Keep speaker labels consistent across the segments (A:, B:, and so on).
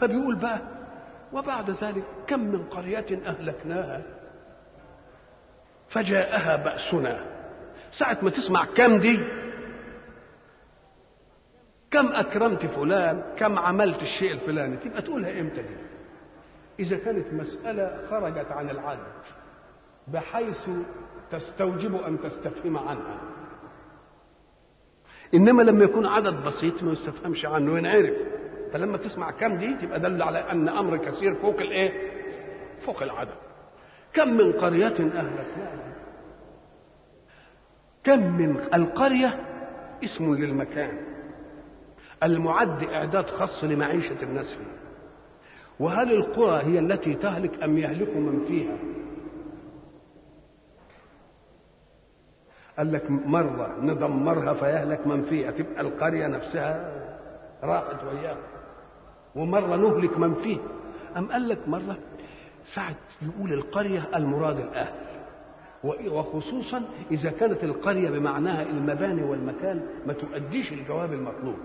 A: فبيقول بقى وبعد ذلك كم من قرية أهلكناها فجاءها بأسنا ساعة ما تسمع كم دي كم أكرمت فلان كم عملت الشيء الفلاني تبقى تقولها إمتى دي إذا كانت مسألة خرجت عن العدد بحيث تستوجب أن تستفهم عنها إنما لما يكون عدد بسيط ما يستفهمش عنه وينعرف فلما تسمع كم دي تبقى دل على أن أمر كثير فوق الإيه؟ فوق العدد كم من قرية أهلكناها كم من القرية اسم للمكان المعد إعداد خاص لمعيشة الناس فيه وهل القرى هي التي تهلك أم يهلك من فيها قال لك مرة ندمرها فيهلك من فيها تبقى القرية نفسها راحت وياها ومرة نهلك من فيها أم قال لك مرة ساعة يقول القرية المراد الأهل وخصوصا إذا كانت القرية بمعناها المباني والمكان ما تؤديش الجواب المطلوب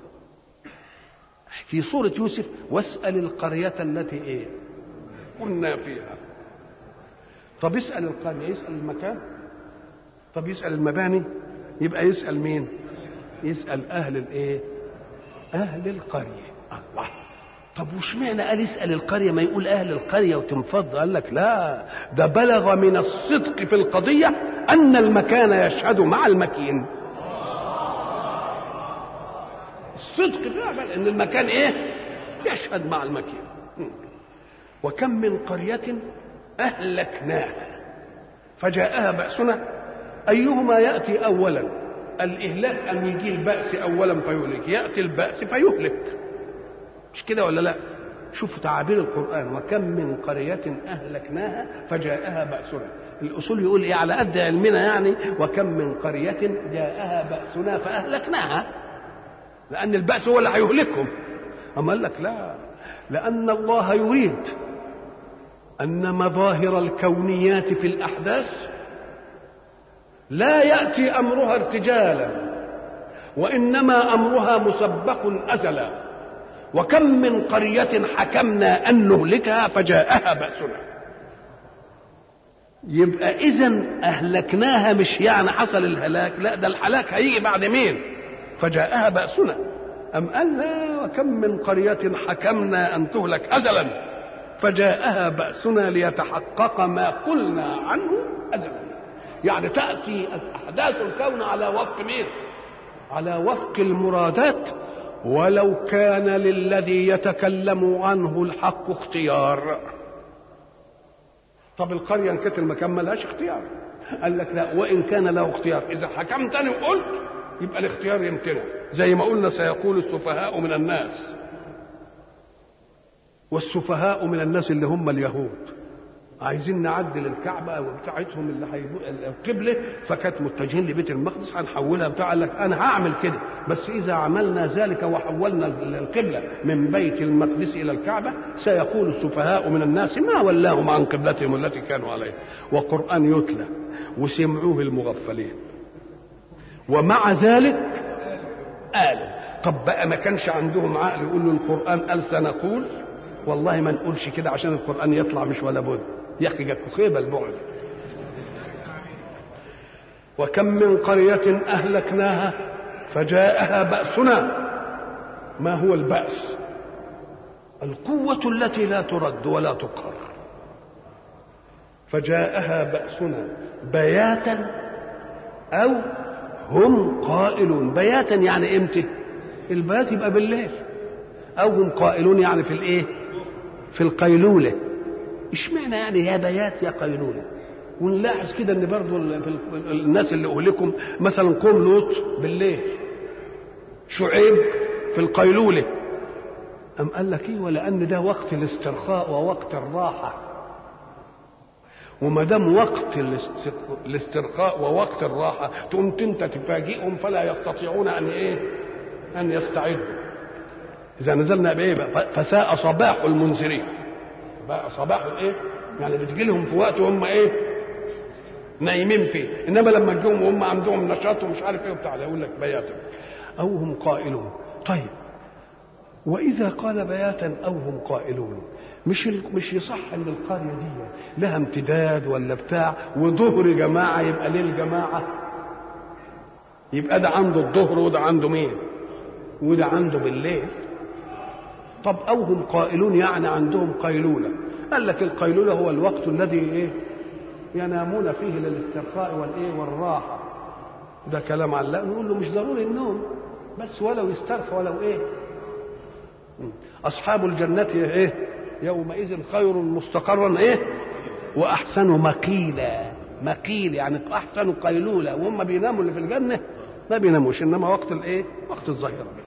A: في سورة يوسف واسأل القرية التي إيه كنا فيها طب اسأل القرية يسأل المكان طب يسأل المباني يبقى يسأل مين يسأل أهل الإيه أهل القرية الله طب وش معنى قال اسأل القرية ما يقول أهل القرية وتنفض قال لك لا ده بلغ من الصدق في القضية أن المكان يشهد مع المكين الصدق فعلا ان المكان ايه يشهد مع المكين وكم من قرية أهلكناها فجاءها بأسنا أيهما يأتي أولا الإهلاك أم يجي البأس أولا فيهلك يأتي البأس فيهلك مش كده ولا لا شوفوا تعابير القرآن وكم من قرية أهلكناها فجاءها بأسنا الأصول يقول إيه على قد علمنا يعني وكم من قرية جاءها بأسنا فأهلكناها لأن البأس هو اللي هيهلكهم أما قال لك لا لأن الله يريد أن مظاهر الكونيات في الأحداث لا يأتي أمرها ارتجالا وإنما أمرها مسبق أزلا وكم من قرية حكمنا أن نهلكها فجاءها بأسنا يبقى إذا أهلكناها مش يعني حصل الهلاك لا ده الهلاك هيجي بعد مين فجاءها بأسنا أم قال لا وكم من قرية حكمنا أن تهلك أزلا فجاءها بأسنا ليتحقق ما قلنا عنه أزلا يعني تأتي أحداث الكون على وفق مين على وفق المرادات ولو كان للذي يتكلم عنه الحق اختيار طب القرية إن كانت المكان ملهاش اختيار قال لك لا وإن كان له اختيار إذا حكمتني وقلت يبقى الاختيار يمتنع زي ما قلنا سيقول السفهاء من الناس والسفهاء من الناس اللي هم اليهود عايزين نعدل الكعبه بتاعتهم اللي هيبقى القبله فكانت متجهين لبيت المقدس هنحولها بتاع قال لك انا هعمل كده بس اذا عملنا ذلك وحولنا القبله من بيت المقدس الى الكعبه سيقول السفهاء من الناس ما ولاهم عن قبلتهم التي كانوا عليها وقران يتلى وسمعوه المغفلين ومع ذلك قالوا طب بقى ما كانش عندهم عقل يقولوا القرآن قال سنقول والله ما نقولش كده عشان القرآن يطلع مش ولا بد يا أخي جاكوا خيبة البعد وكم من قرية أهلكناها فجاءها بأسنا ما هو البأس القوة التي لا ترد ولا تقهر فجاءها بأسنا بياتا أو هم قائلون بياتا يعني امتى البيات يبقى بالليل او هم قائلون يعني في الايه في القيلوله اشمعنى يعني يا بيات يا قيلوله ونلاحظ كده ان برضو الناس اللي اهلكم مثلا قوم لوط بالليل شعيب في القيلوله أم قال لك ايه ولأن ده وقت الاسترخاء ووقت الراحة وما دام وقت الاسترخاء ووقت الراحه تقوم انت تفاجئهم فلا يستطيعون ان ايه؟ ان يستعدوا. اذا نزلنا بايه بقى؟ فساء صباح المنذرين. بقى صباح الايه؟ يعني بتجي لهم في وقت وهم ايه؟ نايمين فيه، انما لما تجيهم وهم عندهم نشاط ومش عارف ايه وبتاع يقول لك بياتا. او هم قائلون. طيب واذا قال بياتا او هم قائلون مش مش يصح ان القريه دي لها امتداد ولا بتاع وظهر جماعه يبقى ليه الجماعه يبقى ده عنده الظهر وده عنده مين وده عنده بالليل طب او هم قائلون يعني عندهم قيلوله قال لك القيلوله هو الوقت الذي ايه ينامون فيه للاسترخاء والايه والراحه ده كلام علق نقول له مش ضروري النوم بس ولو يسترخى ولو ايه اصحاب الجنه ايه يومئذ خير مستقرا ايه واحسن مقيلا مقيل يعني احسن قيلوله وهم بيناموا اللي في الجنه ما بيناموش انما وقت الايه وقت الظهيره